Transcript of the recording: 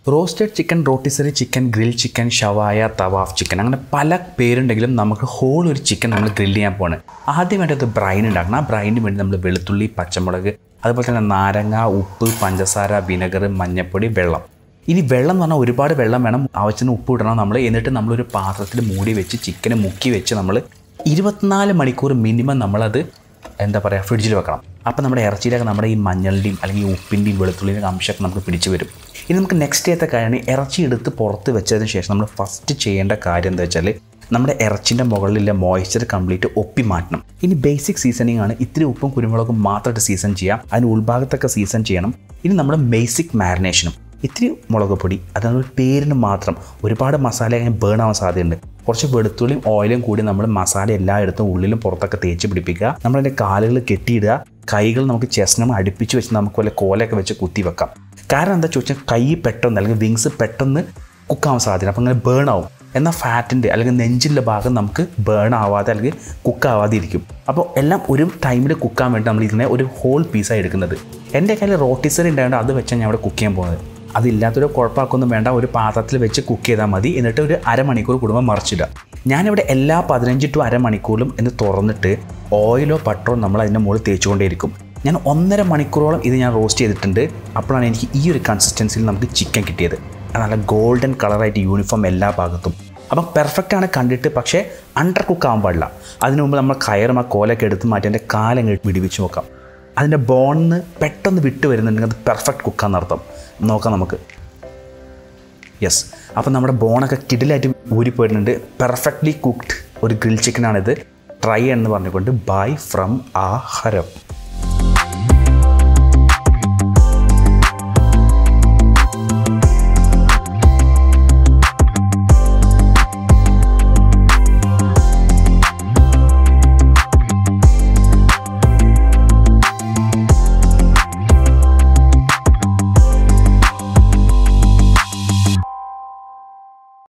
roasted chicken rotisserie chicken grill chicken ഷവായ തവാഫ് chicken അങ്ങനെ പല പേരുണ്ടെങ്കിലും നമുക്ക് ഹോൾ ഒരു ചിക്കൻ നമ്മൾ ഗ്രിൽ ചെയ്യാൻ പോവാണ് ആദ്യമായിട്ട് അത് ബ്രൈൻ ഉണ്ടാക്കണം ആ ബ്രൈനിന് വേണ്ടി നമ്മൾ വെളുത്തുള്ളി പച്ചമുളക് അതുപോലെ തന്നെ നാരങ്ങ ഉപ്പ് പഞ്ചസാര വിനെഗർ മഞ്ഞൾപ്പൊടി വെള്ളം ഇനി വെള്ളം എന്ന് പറഞ്ഞാൽ ഒരുപാട് വെള്ളം വേണം ആവശ്യത്തിന് ഉപ്പ് ഇടണം നമ്മൾ എന്നിട്ട് നമ്മളൊരു പാത്രത്തിൽ മൂടി വെച്ച് ചിക്കന് മുക്കി വെച്ച് നമ്മൾ ഇരുപത്തിനാല് മണിക്കൂർ മിനിമം നമ്മളത് എന്താ പറയുക ഫ്രിഡ്ജിൽ വെക്കണം അപ്പോൾ നമ്മുടെ ഇറച്ചിയിലൊക്കെ നമ്മുടെ ഈ മഞ്ഞളുടെയും അല്ലെങ്കിൽ ഈ ഉപ്പിൻ്റെയും വെളുത്തുള്ളിൻ്റെയും അംശമൊക്കെ നമുക്ക് പിടിച്ചു വരും ഇനി നമുക്ക് നെക്സ്റ്റ് ഡേത്തെ കാര്യമാണ് ഇറച്ചി എടുത്ത് പുറത്ത് വെച്ചതിന് ശേഷം നമ്മൾ ഫസ്റ്റ് ചെയ്യേണ്ട കാര്യം എന്താ വെച്ചാൽ നമ്മുടെ ഇറച്ചിൻ്റെ മുകളിലുള്ള മോയ്സ്ചർ കംപ്ലീറ്റ് ഒപ്പി മാറ്റണം ഇനി ബേസിക് സീസണിങ് ആണ് ഇത്തിരി ഉപ്പും കുരുമുളകും മാത്രമായിട്ട് സീസൺ ചെയ്യാം അതിന് ഉൾഭാഗത്തൊക്കെ സീസൺ ചെയ്യണം ഇനി നമ്മുടെ ബേസിക് മാരിനേഷനും ഇത്തിരി മുളക് പൊടി അതാണ് പേരിന് മാത്രം ഒരുപാട് മസാല അങ്ങനെ ബേൺ ആവാൻ സാധ്യതയുണ്ട് കുറച്ച് വെളുത്തുള്ളിയും ഓയിലും കൂടി നമ്മൾ മസാല എല്ലായിടത്തും ഉള്ളിലും പുറത്തൊക്കെ തേച്ച് പിടിപ്പിക്കുക നമ്മളതിൻ്റെ കാലുകൾ കെട്ടിയിടുക കൈകൾ നമുക്ക് ചെസ്നം അടുപ്പിച്ച് വെച്ച് നമുക്ക് വല്ല കോലൊക്കെ വെച്ച് കുത്തി വെക്കാം കാരണം എന്താ ചോദിച്ചാൽ കൈ പെട്ടെന്ന് അല്ലെങ്കിൽ വിങ്സ് പെട്ടെന്ന് കുക്കാവാൻ സാധ്യത അപ്പോൾ അങ്ങനെ ബേൺ ആവും എന്നാൽ ഫാറ്റിൻ്റെ അല്ലെങ്കിൽ നെഞ്ചിൻ്റെ ഭാഗം നമുക്ക് ബേൺ ആവാതെ അല്ലെങ്കിൽ കുക്കാവാതെ ഇരിക്കും അപ്പോൾ എല്ലാം ഒരു ടൈമിൽ കുക്കാൻ വേണ്ടി നമ്മൾ ഇതിനെ ഒരു ഹോൾ പീസായി എടുക്കുന്നത് എൻ്റെ കയ്യിൽ റോട്ടിസറി ഉണ്ടായതുകൊണ്ട് അത് വെച്ചാൽ ഞാൻ ഇവിടെ കുക്ക് ചെയ്യാൻ പോകുന്നത് അതില്ലാത്തൊരു കുഴപ്പമാക്കൊന്നും വേണ്ട ഒരു പാത്രത്തിൽ വെച്ച് കുക്ക് ചെയ്താൽ മതി എന്നിട്ട് ഒരു അരമണിക്കൂർ കൂടുമ്പോൾ മറിച്ചിടുക ഞാനിവിടെ എല്ലാ പതിനഞ്ച് ടു അരമണിക്കൂറിലും ഇത് തുറന്നിട്ട് ഓയിലോ ബട്ടറോ നമ്മൾ അതിൻ്റെ മുകളിൽ തേച്ചുകൊണ്ടേയിരിക്കും ഞാൻ ഒന്നര മണിക്കൂറോളം ഇത് ഞാൻ റോസ്റ്റ് ചെയ്തിട്ടുണ്ട് അപ്പോഴാണ് എനിക്ക് ഈ ഒരു കൺസിസ്റ്റൻസിയിൽ നമുക്ക് ചിക്കൻ കിട്ടിയത് അത് നല്ല ഗോൾഡൻ കളറായിട്ട് യൂണിഫോം എല്ലാ ഭാഗത്തും അപ്പം പെർഫെക്റ്റ് ആണ് കണ്ടിട്ട് പക്ഷേ അണ്ടർ കുക്ക് ആവാൻ പാടില്ല അതിനു മുമ്പ് നമ്മൾ കയറും ആ കോലൊക്കെ എടുത്ത് മാറ്റി അതിൻ്റെ കാലങ്ങ് വിടിവിച്ച് നോക്കാം അതിൻ്റെ ബോണിന്ന് പെട്ടെന്ന് വിട്ട് വരുന്നുണ്ടെങ്കിൽ അത് പെർഫെക്റ്റ് കുക്കാന്നർത്ഥം നോക്കാം നമുക്ക് യെസ് അപ്പം നമ്മുടെ ബോണൊക്കെ കിടിലായിട്ട് ഊരിപ്പോയിട്ടുണ്ട് പെർഫെക്റ്റ്ലി കുക്ക്ഡ് ഒരു ഗ്രിൽ ചിക്കനാണിത് ട്രൈ എന്ന് പറഞ്ഞുകൊണ്ട് ബൈ ഫ്രം ആ ഹരം